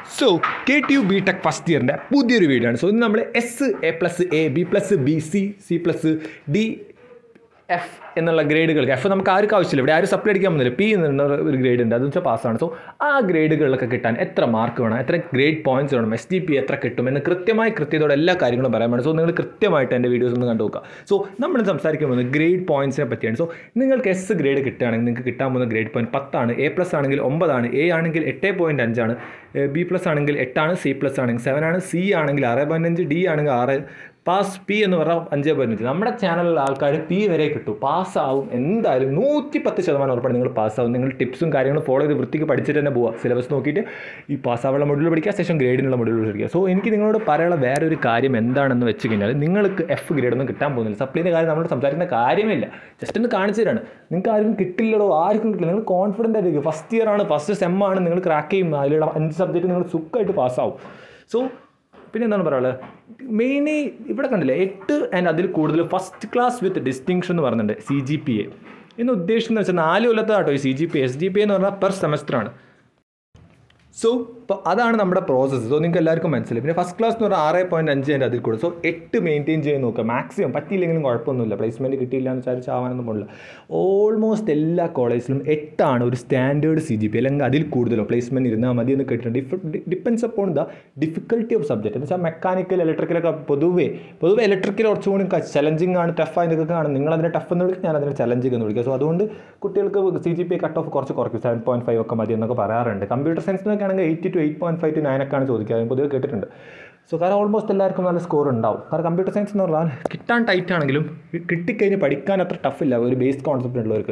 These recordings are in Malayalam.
so K T U B tech first ഇയറിൻ്റെ പുതിയൊരു വീഡിയോ ആണ് സോ ഇന്ന് നമ്മൾ S A plus A B plus B C C plus D F എന്നുള്ള ഗ്രേഡുകൾക്ക് എഫ് നമുക്ക് ആർക്കും ആവശ്യമില്ല ഇവിടെ ആരും സപ്ലൈ അടിക്കാൻ പോകുന്നില്ല പി എന്നുള്ള ഒരു ഗ്രേഡ് ഉണ്ട് അതെന്ന് വെച്ചാൽ പാസ്സാണ് സോ ആ ഗ്രേഡുകളിലൊക്കെ കിട്ടാൻ എത്ര മാർക്ക് വേണം എത്ര ഗ്രേഡ് പോയിന്റ്സ് വേണം എസ് ഡി പി എത്ര കിട്ടും എന്ന് കൃത്യമായി കൃത്യതയോടെ എല്ലാ കാര്യങ്ങളും പറയാൻ വേണം സോ നിങ്ങൾ കൃത്യമായിട്ട് എൻ്റെ വീഡിയോസ് ഒന്ന് കണ്ടു നോക്കുക സോ നമ്മൾ സംസാരിക്കാൻ പോകുന്നത് ഗ്രേഡ് പോയിന്റ്സിനെ പറ്റിയാണ് സോ നിങ്ങൾക്ക് എസ് ഗ്രേഡ് കിട്ടുകയാണെങ്കിൽ നിങ്ങൾക്ക് കിട്ടാൻ പോകുന്ന ഗ്രേഡ് പോയിന്റ് പത്താണ് എ പ്ലസ് ആണെങ്കിൽ ഒമ്പതാണ് എ ആണെങ്കിൽ എട്ട് പോയിൻറ്റ് അഞ്ചാണ് ബി പ്ലസ് ആണെങ്കിൽ എട്ടാണ് സി പ്ലസ് ആണെങ്കിൽ സെവൻ ആണ് സി ആണെങ്കിൽ ആറ് പോയിൻറ്റ് അഞ്ച് ഡി ആണെങ്കിൽ ആറ് പാസ് പി എന്ന് പറഞ്ഞാൽ അഞ്ച് പോയിൻറ്റ് അഞ്ച് നമ്മുടെ ചാനലിലെ ആൾക്കാർ പി വരെ കിട്ടും പാസ്സാവും എന്തായാലും നൂറ്റി പത്ത് ശതമാനം ഉറപ്പാണ് നിങ്ങൾ പാസ്സാവും നിങ്ങൾ ടിപ്സും കാര്യങ്ങളും ഫോളോ ചെയ്ത് വൃത്തിക്ക് പഠിച്ചിട്ട് തന്നെ പോവുക സിലബസ് നോക്കിയിട്ട് ഈ പാസ്സാവുള്ള മൊഡ്യൂൾ പഠിക്കുക ശേഷം ഗ്രേഡിനുള്ള മൊഡ്യൂൾ പഠിക്കുക സോ എനിക്ക് നിങ്ങളോട് പറയാനുള്ള വേറെ ഒരു കാര്യം എന്താണെന്ന് വെച്ച് കഴിഞ്ഞാൽ നിങ്ങൾക്ക് എഫ് ഗ്രേഡ് ഒന്നും കിട്ടാൻ പോകുന്നില്ല സപ്ലീൻ്റെ കാര്യം നമ്മൾ സംസാരിക്കുന്ന കാര്യമില്ല ജസ്റ്റ് ഒന്ന് കാണിച്ചു തരാണ് നിങ്ങൾക്ക് ആർക്കും കിട്ടില്ലടോ ആർക്കും കിട്ടില്ല നിങ്ങൾ കോൺഫിഡൻ്റ് ആയിരിക്കും ഫസ്റ്റ് ഇയർ ആണ് ഫസ്റ്റ് സെം ആണ് നിങ്ങൾ ക്രാക്ക് ചെയ്യും അതിലുള്ള അഞ്ച് സബ്ജക്റ്റ് നിങ്ങൾ സുഖമായിട്ട് പാസ്സാവും സോ പിന്നെ എന്താണ് പറയാനുള്ളത് മെയിൻലി ഇവിടെ കണ്ടില്ലേ എട്ട് ആൻഡ് അതിൽ കൂടുതൽ ഫസ്റ്റ് ക്ലാസ് വിത്ത് ഡിസ്റ്റിങ്ഷൻ എന്ന് പറയുന്നുണ്ട് സി ജി പി എ എന്ന് ഉദ്ദേശിക്കുന്നത് വെച്ചാൽ നാല് കൊല്ലത്താട്ടോ ഈ C G P S G P എന്ന് പറഞ്ഞാൽ പെർ സെമസ്റ്ററാണ് സോ ഇപ്പോൾ അതാണ് നമ്മുടെ പ്രോസസ്സ് സോ നിങ്ങൾക്ക് എല്ലാവർക്കും മനസ്സിലായി പിന്നെ ഫസ്റ്റ് ക്ലാസ് എന്ന് പറഞ്ഞാൽ ആറ് പോയിൻറ്റ് അഞ്ച് അതിൻ്റെ അതിൽ കൂടും സോ എട്ട് മെയിൻറ്റെയിൻ ചെയ്യാൻ നോക്കുക മാക്സിമം പറ്റിയില്ലെങ്കിലും കുഴപ്പമൊന്നുമില്ല പ്ലേസ്മെൻറ്റ് കിട്ടിയില്ല എന്ന് വിചാരിച്ച് ആവാനൊന്നും പോകില്ല ഓൾമോസ്റ്റ് എല്ലാ കോളേജിലും എട്ടാണ് ഒരു സ്റ്റാൻഡേർഡ് സി ജി പി അല്ലെങ്കിൽ അതിൽ കൂടുതലോ പ്ലേസ്മെൻറ്റ് ഇരുന്നാൽ മതി എന്ന് കേട്ടിട്ടുണ്ട് depends upon the difficulty of subject എന്ന് വെച്ചാൽ മെക്കാനിക്കൽ ഇലക്ട്രിക്കലൊക്കെ പൊതുവേ പൊതുവേ ഇലക്ട്രിക്കൽ കുറച്ചുകൂടി ചലഞ്ചിങ് ആണ് ടഫ് ആയതൊക്കെ കാണും നിങ്ങൾ അതിനെ ടഫ് എന്ന് വിളിക്കും ഞാൻ അതിനെ ചലഞ്ചിങ് എന്ന് വിളിക്കുക സോ അതുകൊണ്ട് കുട്ടികൾക്ക് C G P cut off കുറച്ച് കുറയ്ക്കും സെവൻ പോയിൻറ്റ് ഫൈവ് ഒക്കെ മതി എന്നൊക്കെ പറയാറുണ്ട് കമ്പ്യൂട്ടർ സയൻസിനൊക്കെ ആണെങ്കിൽ eight two eight point five two nine ഒക്കെയാണ് ചോദിക്കുക ഞാൻ പൊതുവെ കേട്ടിട്ടുണ്ട് സോ കാരണം ഓൾമോസ്റ്റ് എല്ലാവർക്കും നല്ല സ്കോർ ഉണ്ടാവും കാരണം കമ്പ്യൂട്ടർ സയൻസ് എന്ന് പറഞ്ഞാൽ കിട്ടാൻ ടൈറ്റ് ആണെങ്കിലും കിട്ടിക്കഴിഞ്ഞ് പഠിക്കാൻ അത്ര ടഫില്ല ഒരു ബേസ് കോൺസെപ്റ്റ് ഉള്ളവർക്ക്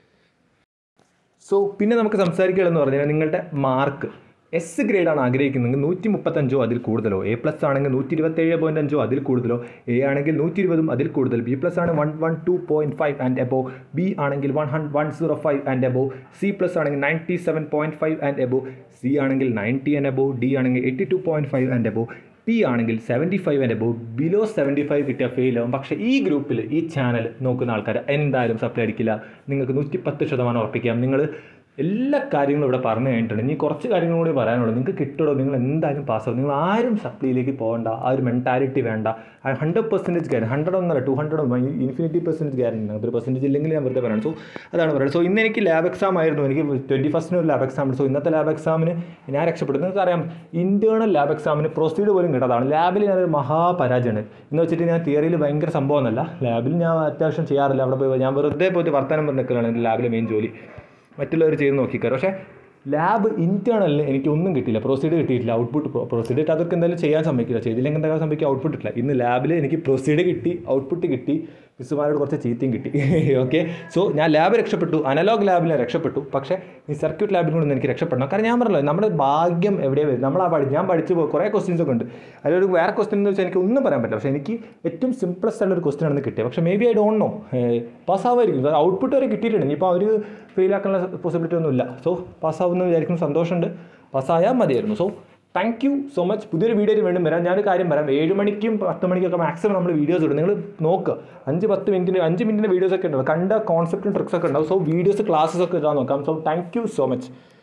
സോ പിന്നെ നമുക്ക് സംസാരിക്കുകയെന്ന് പറഞ്ഞാൽ നിങ്ങളുടെ മാർക്ക് എസ് ഗ്രേഡാണ് ആഗ്രഹിക്കുന്നതെങ്കിൽ നൂറ്റി മുപ്പത്തഞ്ചോ അതിൽ കൂടുതലോ എ പ്ലസ് ആണെങ്കിൽ നൂറ്റി ഇരുപത്തേഴ് പോയിൻറ്റ് അഞ്ചോ അതിൽ കൂടുതലോ എ ആണെങ്കിൽ നൂറ്റി ഇരുപതും അതിൽ കൂടുതൽ ബി പ്ലസ് ആണ് one one two point five and above B ആണെങ്കിൽ one hun one zero five and above C plus ആണെങ്കിൽ ninety seven point five and above C ആണെങ്കിൽ നയൻറ്റി ആൻഡ് എബോ ഡി ആണെങ്കിൽ eighty two point five and above P ആണെങ്കിൽ seventy five and above below seventy five കിട്ടിയ ഫെയിൽ ആവും പക്ഷേ ഈ ഗ്രൂപ്പിൽ ഈ ചാനൽ നോക്കുന്ന ആൾക്കാർ എന്തായാലും സപ്ലൈ അടിക്കില്ല നിങ്ങൾക്ക് നൂറ്റി പത്ത് ശതമാനം ഉറപ്പിക്കാം നിങ്ങൾ എല്ലാ കാര്യങ്ങളും ഇവിടെ പറഞ്ഞു കഴിഞ്ഞിട്ടുണ്ട് ഇനി കുറച്ച് കാര്യങ്ങളും കൂടി പറയാനുള്ളൂ നിങ്ങൾക്ക് കിട്ടുമോ നിങ്ങൾ എന്തായാലും പാസ്സാവും നിങ്ങൾ ആരും സപ്ലിയിലേക്ക് പോകണ്ട ആ ഒരു മെൻറ്റാലിറ്റി വേണ്ട ഹൺഡ്രഡ് പെർസെൻറ്റേജ് ഗ്യാരണ്ടി ഹൺഡ്രഡ് ഒന്നല്ല two hundred infinity percentage guarantee അങ്ങനത്തെ ഒരു പെർസെൻറ്റേജ് ഇല്ലെങ്കിൽ ഞാൻ വെറുതെ പറയണം സോ അതാണ് പറയുന്നത് സോ ഇന്ന് എനിക്ക് ലാബ് എക്സാം ആയിരുന്നു എനിക്ക് ട്വൻറ്റി ഫസ്റ്റിന് ഒരു ലാബ് എക്സാം സോ ഇന്നത്തെ ലാബ് എക്സാമിന് ഞാൻ രക്ഷപ്പെട്ടു നിങ്ങൾക്ക് അറിയാം ഇൻറ്റേർണൽ ലാബ് എക്സാമിന് പ്രൊസീഡ് പോലും കിട്ടാതാണ് ലാബിൽ ഞാനൊരു മഹാപരാജയമാണ് എന്ന് വെച്ചിട്ട് ഞാൻ തിയറിയിൽ ഭയങ്കര സംഭവമൊന്നുമല്ല ലാബിൽ ഞാൻ അത്യാവശ്യം ചെയ്യാറില്ല അവിടെ പോയി ഞാൻ വെറുതെ പോയിട്ട് വർത്തമാനം പറഞ്ഞ് നിൽക്കലാണ് എൻ്റെ ലാബിലെ മെയിൻ ജോലി മറ്റുള്ളവർ ചെയ്ത് നോക്കിക്കാറ് പക്ഷേ ലാബ് ഇൻറ്റേർണലിൽ എനിക്ക് ഒന്നും കിട്ടിയില്ല പ്രൊസീഡ് കിട്ടിയിട്ടില്ല ഔട്ട്പുട്ട് പ്രൊസീഡ് ഇട്ട് അതൊക്കെ എന്തായാലും ചെയ്യാൻ സമ്മതിക്കില്ല ചെയ്തില്ലെങ്കിൽ എന്താ സംഭവിക്കുക ഔട്ട്പുട്ട് ഇട്ടില്ല ഇന്ന് ലാബിൽ എനിക്ക് പ്രൊസീഡ് കിട്ടി ഔട്ട്പുട്ട് കിട്ടി മിസ്സുമാരോട് കുറച്ച് ചീത്തയും കിട്ടി ഓക്കെ സോ ഞാൻ ലാബ് രക്ഷപ്പെട്ടു അനലോഗ് ലാബിൽ ഞാൻ രക്ഷപ്പെട്ടു പക്ഷേ ഈ സർക്യൂട്ട് ലാബിൽ കൊണ്ട് എനിക്ക് രക്ഷപ്പെടണം കാരണം ഞാൻ പറഞ്ഞല്ലോ നമ്മുടെ ഭാഗ്യം എവിടെയാണ് വരും നമ്മൾ ആ പഠി ഞാൻ പഠിച്ചു പോയി കുറേ ക്വസ്റ്റ്യൻസ് ഒക്കെ ഉണ്ട് അതിലൊരു വേറെ ക്വസ്റ്റ്യൻ എന്ന് വെച്ചാൽ എനിക്ക് ഒന്നും പറയാൻ പറ്റില്ല പക്ഷേ എനിക്ക് ഏറ്റവും സിംപ്ലസ്റ്റ് ആയിട്ടുള്ള ഒരു ക്വസ്റ്റ്യൻ ആണ് കിട്ടിയത് പക്ഷേ may be I don't know പാസ്സാവുമായിരിക്കും ഔട്ട്പുട്ട് വരെ കിട്ടിയിട്ടുണ്ട് ഇനിയിപ്പോൾ അവർ ഫെയിൽ ആക്കാനുള്ള പോസിബിലിറ്റി ഒന്നുമില്ല സോ പാസ്സാവുമെന്ന് വിചാരിക്കുന്ന സന്തോഷമുണ്ട് പാസ്സായാൽ മതിയായിരുന്നു so thank you so much പുതിയൊരു വീഡിയോയിൽ വീണ്ടും വരാം ഞാനൊരു കാര്യം പറയാം ഏഴ് മണിക്കും പത്ത് മണിക്കൊക്കെ മാക്സിമം നമ്മൾ വീഡിയോസ് ഇടും നിങ്ങൾ നോക്കുക അഞ്ച് പത്ത് മിനിറ്റിന് അഞ്ച് മിനിറ്റിൻ്റെ വീഡിയോസ് ഒക്കെ ഉണ്ടാവും കണ്ട കോൺസെപ്റ്റും ട്രിക്സ് ഒക്കെ ഉണ്ടാവും സോ വീഡിയോസ് ക്ലാസ്സസ് ഒക്കെ ഇടാൻ നോക്കാം so thank you so much